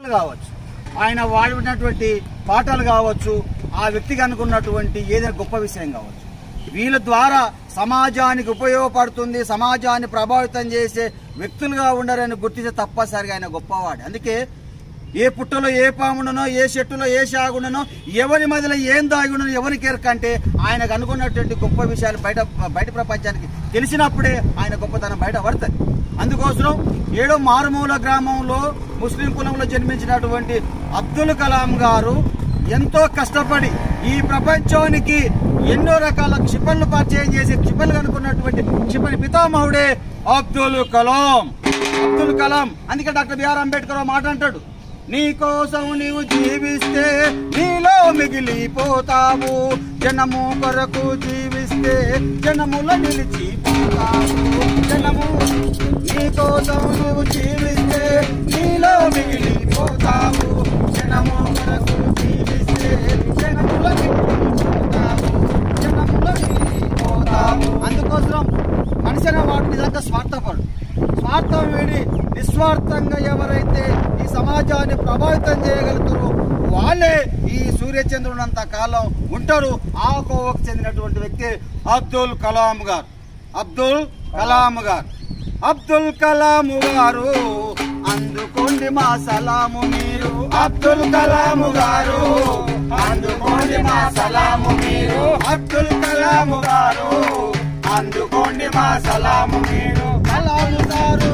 కావచ్చు ఆయన వాడినటువంటి పాటలు కావచ్చు ఆ వ్యక్తికి అనుకున్నటువంటి ఏదైనా గొప్ప విషయం కావచ్చు వీళ్ళ ద్వారా సమాజానికి ఉపయోగపడుతుంది సమాజాన్ని ప్రభావితం చేసే వ్యక్తులుగా ఉండాలని గుర్తించే తప్పనిసరిగా ఆయన గొప్పవాడు అందుకే ఏ పుట్టలో ఏ పాముండనో ఏ చెట్టులో ఏ సాగుండనో ఎవరి మధ్యలో ఏం దాగి ఉండనో ఎవరికి ఎరకంటే ఆయనకు అనుకున్నటువంటి గొప్ప విషయాలు బయట బయట ప్రపంచానికి తెలిసినప్పుడే ఆయన గొప్పతనం బయట పడుతుంది అందుకోసం ఏడో మారుమూల గ్రామంలో ముస్లిం కులంలో జన్మించినటువంటి అబ్దుల్ కలాం గారు ఎంతో కష్టపడి ఈ ప్రపంచానికి ఎన్నో రకాల క్షిపణులు పరిచయం చేసి క్షిపణులు అనుకున్నటువంటి క్షిపణి పితామహుడే అబ్దుల్ కలాం అబ్దుల్ కలాం అందుకే డాక్టర్ బిఆర్ అంబేద్కర్ ఒక మాట అంటాడు నీ కోసం నీవు జీవిస్తే నీలో మిగిలిపోతావు జనము కొరకు జీవిస్తే జనముల నిలిచిపోతావు జనము నీ కోసం నువ్వు జీవిస్తే నీలో మిగిలిపోతావు జనము కొరకు జీవిస్తే జనముల మిగిలిపోతావు జనముల మిగిలిపోతావు అందుకోసం మనిషి అనేవాడు నిజంగా స్వార్థపడు స్వార్థం వీడి నిస్వార్థంగా ఎవరైతే ఈ సమాజాన్ని ప్రభావితం చేయగలుగుతారో వాళ్ళే ఈ సూర్యచంద్రునంత కాలం ఉంటారు ఆ కోవకు చెందినటువంటి వ్యక్తి అబ్దుల్ కలాం గారు అబ్దుల్ కలాం గారు అబ్దుల్ కలాం గారు అందుకోండి మా సలాము మీరు అబ్దుల్ కలాం గారు అందుకోండి మా సలాము మీరు అబ్దుల్ కలాం గారు అందుకోండి మా సలాము మీరు కలాము గారు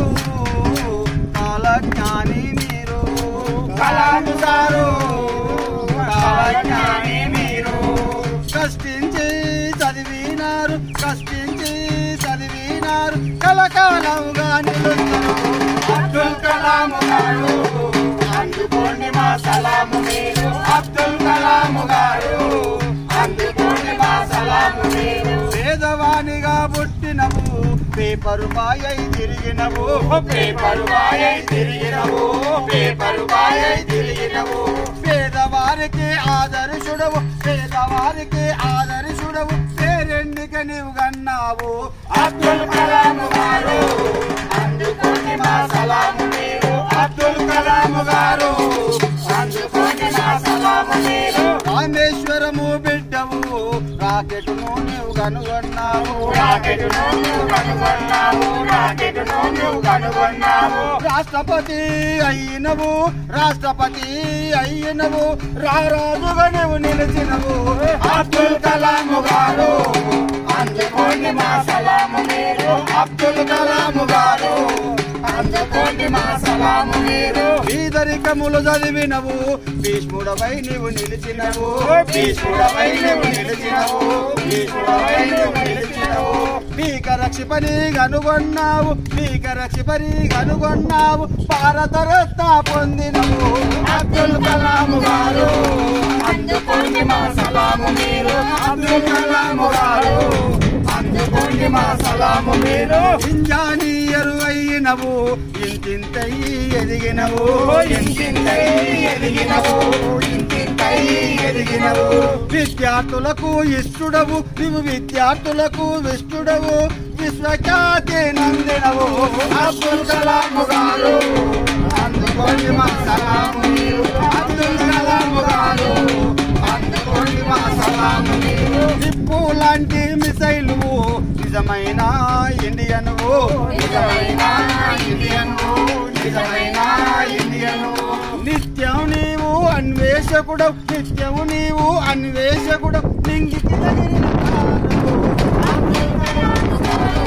కాలజ్ఞాని మీరు కలాము గారు కాలజ్ఞాని మీరు కష్టించి చదివినారు కష్టించి చదివినారు కలకాలంగా నిలుస్తారు అబ్దుల్ కలాం గారు అందుకోండి మా సలాము మీరు అబ్దుల్ కలాం గారు అందుకోండి మా సలాము మీరు పేదవానిగా పుట్టినవు పేపరు బాయై తిరిగినవు పేపరు బాయై తిరిగినవు పేపరు బాయై తిరిగినవు పేదవారికి ఆదర్శుడవు పేదవారికి ఆదర్శుడవు పేరెందుక నీవు కన్నావు అబ్దుల్ కలాం గారు అందుకోండి మా సలాము మీరు అబ్దుల్ కలాం గారు అందుకోండి మా సలాము మీరు రామేశ్వరము బిడ్డవు రాకెట్ను నీవు కనుగొన్నావు రాకెట్ను నీవు కనుగొన్నావు రాకెట్ను నీవు కనుగొన్నావు రాష్ట్రపతి అయినవు రాష్ట్రపతి అయినవు రారాజుగా నీవు నిలిచినవు అబ్దుల్ కలాం గారు అందుకోండి మా సలాము మీరు అబ్దుల్ కలాం గారు అందుకోండి మా సలాము మీరు బీదరికములు చదివినవు భీష్ముడవై నీవు నిలిచినవు భీష్ముడవై నీవు నిలిచినవు భీష్ముడవై నీవు నిలిచినవు భీకర క్షిపణి కనుగొన్నావు భీకర క్షిపణి కనుగొన్నావు భారత రత్న పొందినవు అబ్దుల్ కలాం గారు అందుకోండి మా సలాము మీరు అబ్దుల్ కలాం గారు అందుకోండి మా సలాము మీరు ఇంజనీయరు అయినవు ఇంతింతై ఎదిగినవు ఇంతింతై ఎదిగినవు ఇంతింతై ఎదిగినవు విద్యార్థులకు ఇష్టుడవు నీవు విద్యార్థులకు విష్టుడవు విశ్వఖ్యాతి నందినవు అబ్దుల్ కలాం గారు అందుకోండి మా సలాము మీరు అబ్దుల్ కలాం గారు అందుకోండి మా సలాము మీరు నిప్పు లాంటి మిసైలు నిజమైన ఇండియను నిజమైన ఇండియను నిజమైన ఇండియను నిత్యం నీవు అన్వేషకుడవు నిత్యం నీవు అన్వేషకుడవు నింగికి తగిలిన కాలము. అబ్దుల్ కలాం గారు,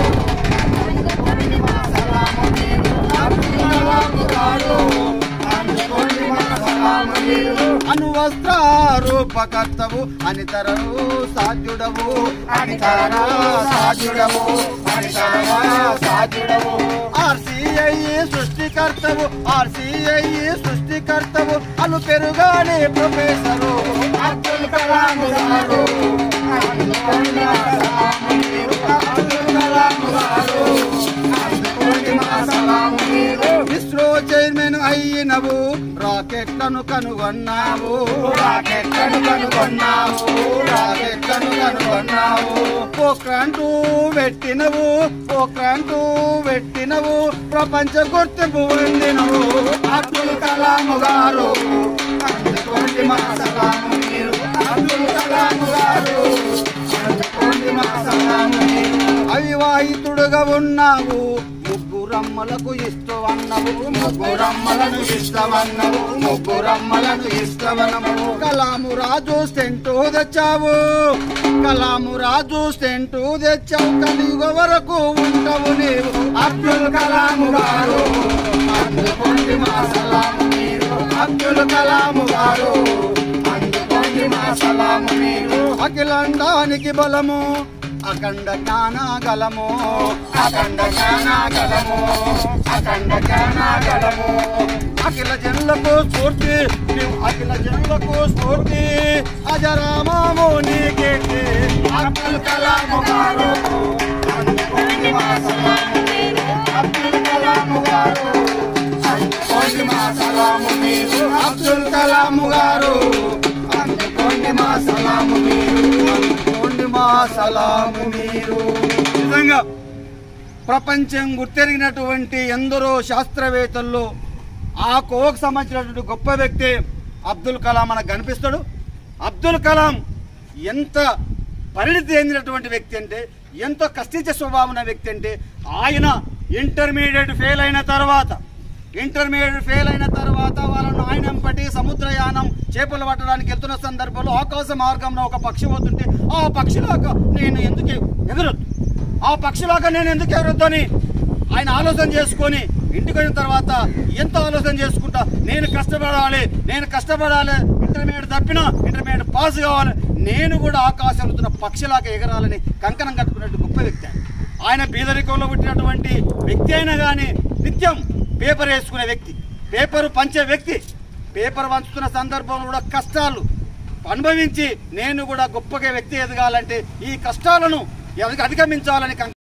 అందుకోండి మా సలాము మీరు. అబ్దుల్ కలాం గారు, అందుకోండి మా సలాము మీరు. అనువస్త్ర రూపకర్తవు అనితరవు సాధ్యుడవు అనితర సాధ్యుడవు అనితర సాధ్యుడవు ఆర్సీఐ సృష్టికర్తవు ఆర్సీఐ సృష్టికర్తవు అను పెరుగానే ప్రొఫెసరు అబ్దుల్ కలాం గారు అందుకోండి మా సలాము మీరు. అబ్దుల్ కలాం గారు అందుకోండి మా సలాము మీరు. ఇస్రో చైర్మన్ అయినవు రాకెట్లను కనుగొన్నావు రాకెట్లను కనుగొన్నావు రాకెట్లను కనుగొన్నావు పోక్రాంటూ పెట్టినవు పోక్రాంటూ పెట్టినవు ప్రపంచ గుర్తింపు పొందినవు అబ్దుల్ కలాం గారు అందుకోండి మా సలాము మీరు అబ్దుల్ కలాం గారు అందుకోండి మా సలాము మీరు అవివాహితుడుగా ఉన్నావు ముగ్గురమ్మలకు ఇష్టవన్నవు ముగ్గురమ్మలను ఇష్టవన్నవు ముగ్గురమ్మలను ఇష్టవనము కలాము రాజు సెంటు తెచ్చావు కలాము రాజు సెంటు తెచ్చావు కలియుగ వరకు ఉంటావు నీవు అబ్దుల్ కలాము గారు అందుకోండి మా సలాము మీరు అబ్దుల్ కలాము గారు అందుకోండి మా సలాము మీరు అఖిలండానికి బలము అఖండ జ్ఞానగలము అఖండ జ్ఞానగలము అఖండ జ్ఞానగలము అఖిల జనులకు స్ఫూర్తి నీవు అఖిల జనులకు స్ఫూర్తి అజరామము నీకేంటి అబ్దుల్ కలాం గారు అందుకోండి మా సలాము మీరు. అబ్దుల్ కలాం గారు అందుకోండి మా సలాము మీరు అబ్దుల్ కలాం గారు అందుకోండి మా సలాము మీరు అందుకోండి మా సలాము మీరు నిజంగా ప్రపంచం గుర్తెరిగినటువంటి ఎందరో శాస్త్రవేత్తల్లో ఆ కోకు సంబంధించినటువంటి గొప్ప వ్యక్తి అబ్దుల్ కలాం మనకు కనిపిస్తాడు అబ్దుల్ కలాం ఎంత పరిణితి చెందినటువంటి వ్యక్తి అంటే ఎంతో కష్టించే స్వభావం ఉన్న వ్యక్తి అంటే ఆయన ఇంటర్మీడియట్ ఫెయిల్ అయిన తర్వాత ఇంటర్మీడియట్ ఫెయిల్ అయిన తర్వాత వాళ్ళను ఆయన పట్టి సముద్రయానం చేపలు పట్టడానికి వెళ్తున్న సందర్భంలో ఆకాశ మార్గంలో ఒక పక్షి పోతుంటే ఆ పక్షిలాగా నేను ఎందుకు ఎగరొద్దు ఆ పక్షిలాగా నేను ఎందుకు ఎగరొద్దు అని ఆయన ఆలోచన చేసుకొని ఇంటికి వచ్చిన తర్వాత ఎంత ఆలోచన చేసుకుంటా నేను కష్టపడాలి నేను కష్టపడాలి ఇంటర్మీడియట్ తప్పినా ఇంటర్మీడియట్ పాస్ కావాలి నేను కూడా ఆకాశంలో ఉన్న పక్షిలాగా ఎగరాలని కంకణం కట్టుకున్నట్టు గొప్ప వ్యక్తి ఆయన. ఆయన బీదరికంలో పుట్టినటువంటి వ్యక్తి అయినా కానీ నిత్యం పేపర్ వేసుకునే వ్యక్తి పేపర్ పంచే వ్యక్తి పేపర్ పంచుతున్న సందర్భంలో కూడా కష్టాలు అనుభవించి నేను కూడా గొప్పగా వ్యక్తి ఎదగాలంటే ఈ కష్టాలను అధిగమించాలని